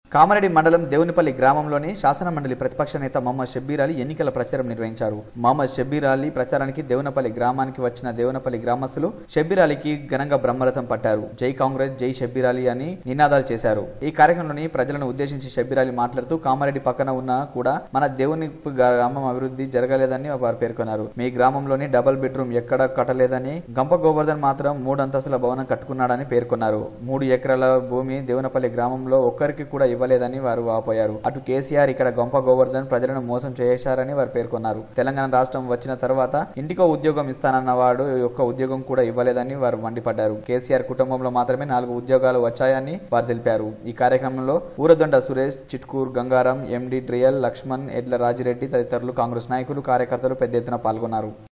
కామారెడ్డి మండలం దేవునిపల్లి గ్రామంలోని శాసన మండలి ప్రతిపక్ష నేత మహమ్మద్ షబ్బీర్ అలీ ఎన్నికల ప్రచారం నిర్వహించారు మహమ్మద్ షబ్బీర్ అలీ ప్రచారానికి దేవునపల్లి గ్రామానికి వచ్చిన దేవునపల్లి గ్రామస్తులు షబ్బీర్ అలీకి ఘనంగా బ్రహ్మరథం పట్టారు జై కాంగ్రెస్ జై షబ్బీర్ అలీ అని నినాదాలు చేశారు ఈ కార్యక్రమంలోని ప్రజలను ఉద్దేశించి షబ్బీర్ అలీ మాట్లాడుతూ కామారెడ్డి పక్కన ఉన్న కూడా మన దేవుని గ్రామం అభివృద్ధి జరగలేదని వారు పేర్కొన్నారు మీ గ్రామంలోని డబుల్ బెడ్రూమ్ ఎక్కడ కట్టలేదని గంప గోవర్ధన్ మాత్రం మూడు అంతస్తుల భవనం కట్టుకున్నాడని పేర్కొన్నారు మూడు ఎకరాల భూమి దేవునపల్లి గ్రామంలో ఒక్కరికి కూడా ఇవ్వలేదని వారు వాపోయారు అటు కేసీఆర్ ఇక్కడ గొంప గోవర్ధన్ ప్రజలను మోసం చేశారని వారు పేర్కొన్నారు తెలంగాణ రాష్ట్రం వచ్చిన తర్వాత ఇంటికో ఉద్యోగం ఇస్తానన్న వాడు ఒక్క ఉద్యోగం కూడా ఇవ్వలేదని వారు మండిపడ్డారు కేసీఆర్ కుటుంబంలో మాత్రమే నాలుగు ఉద్యోగాలు వచ్చాయని వారు తెలిపారు ఈ కార్యక్రమంలో ఊరదొండ సురేష్ చిట్కూర్ గంగారం ఎండి డ్రియల్ లక్ష్మణ్ ఎడ్ల రాజిరెడ్డి తదితరులు కాంగ్రెస్ నాయకులు కార్యకర్తలు పెద్ద ఎత్తున పాల్గొన్నారు